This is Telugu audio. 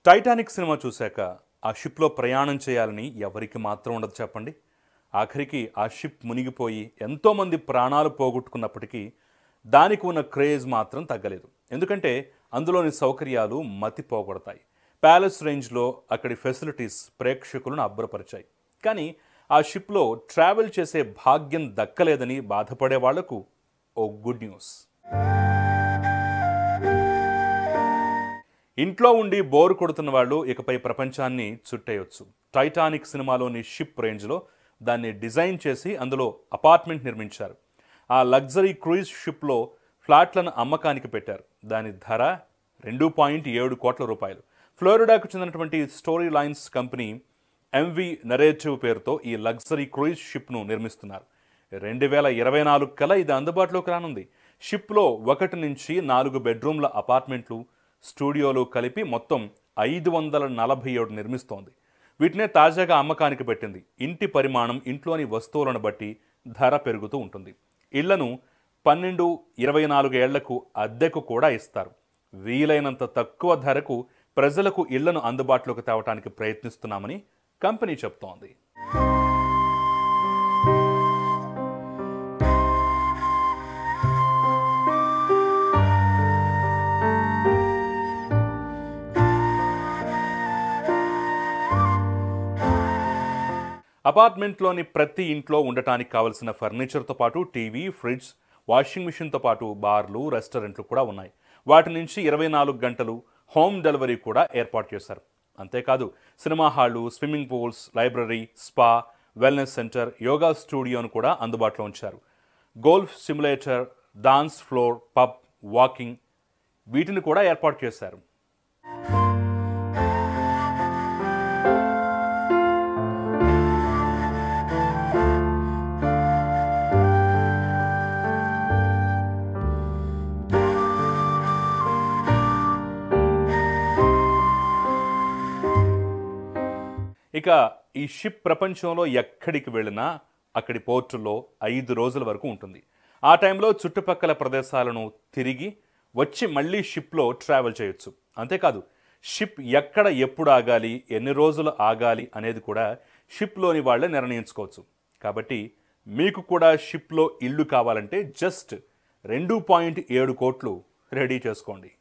టైటానిక్ సినిమా చూశాక ఆ షిప్లో ప్రయాణం చేయాలని ఎవరికి మాత్రం ఉండదు చెప్పండి ఆఖరికి ఆ షిప్ మునిగిపోయి ఎంతోమంది ప్రాణాలు పోగొట్టుకున్నప్పటికీ దానికి ఉన్న క్రేజ్ మాత్రం తగ్గలేదు ఎందుకంటే అందులోని సౌకర్యాలు మతి పోగొడతాయి ప్యాలెస్ రేంజ్లో అక్కడి ఫెసిలిటీస్ ప్రేక్షకులను అబ్బురపరిచాయి కానీ ఆ షిప్లో ట్రావెల్ చేసే భాగ్యం దక్కలేదని బాధపడే వాళ్లకు ఓ గుడ్ న్యూస్ ఇంట్లో ఉండి బోరు కొడుతున్న వాళ్ళు ఇకపై ప్రపంచాన్ని చుట్టేయొచ్చు టైటానిక్ సినిమాలోని షిప్ రేంజ్లో దాన్ని డిజైన్ చేసి అందులో అపార్ట్మెంట్ నిర్మించారు ఆ లగ్జరీ క్రూయిజ్ షిప్లో ఫ్లాట్లను అమ్మకానికి పెట్టారు దాని ధర రెండు పాయింట్ ఏడు కోట్ల రూపాయలు ఫ్లోరిడాకు చెందినటువంటి story lines company M V narrative పేరుతో ఈ లగ్జరీ క్రూయిజ్ షిప్ను నిర్మిస్తున్నారు రెండు వేల ఇరవై నాలుగు కల్లా ఇది అందుబాటులోకి రానుంది షిప్లో ఒకటి నుంచి నాలుగు బెడ్రూమ్ల అపార్ట్మెంట్లు స్టూడియోలు కలిపి మొత్తం ఐదు వందల నలభై ఏడు నిర్మిస్తోంది వీటినే తాజాగా అమ్మకానికి పెట్టింది ఇంటి పరిమాణం ఇంట్లోని వస్తువులను బట్టి ధర పెరుగుతూ ఉంటుంది ఇళ్లను పన్నెండు ఇరవై నాలుగు ఏళ్లకు అద్దెకు కూడా ఇస్తారు వీలైనంత తక్కువ ధరకు ప్రజలకు ఇళ్లను అందుబాటులోకి తేవడానికి ప్రయత్నిస్తున్నామని కంపెనీ చెప్తోంది అపార్ట్మెంట్లోని ప్రతి ఇంట్లో ఉండటానికి కావలసిన ఫర్నిచర్తో పాటు టీవీ ఫ్రిడ్జ్ వాషింగ్ మిషన్తో పాటు బార్లు రెస్టారెంట్లు కూడా ఉన్నాయి వాటి నుంచి ఇరవై నాలుగు గంటలు హోమ్ డెలివరీ కూడా ఏర్పాటు చేశారు అంతేకాదు సినిమా హాళ్లు swimming pools library spa wellness centre యోగా స్టూడియోను కూడా అందుబాటులో ఉంచారు golf simulator dance floor pub walking వీటిని కూడా ఏర్పాటు చేశారు ఇక ఈ షిప్ ప్రపంచంలో ఎక్కడికి వెళ్ళినా అక్కడి పోర్టులో ఐదు రోజుల వరకు ఉంటుంది ఆ టైంలో చుట్టుపక్కల ప్రదేశాలను తిరిగి వచ్చి మళ్ళీ షిప్లో ట్రావెల్ చేయొచ్చు అంతేకాదు షిప్ ఎక్కడ ఎప్పుడు ఆగాలి ఎన్ని రోజులు ఆగాలి అనేది కూడా షిప్లోని వాళ్ళే నిర్ణయించుకోవచ్చు కాబట్టి మీకు కూడా షిప్లో ఇల్లు కావాలంటే జస్ట్ రెండు పాయింట్ ఏడు కోట్లు రెడీ చేసుకోండి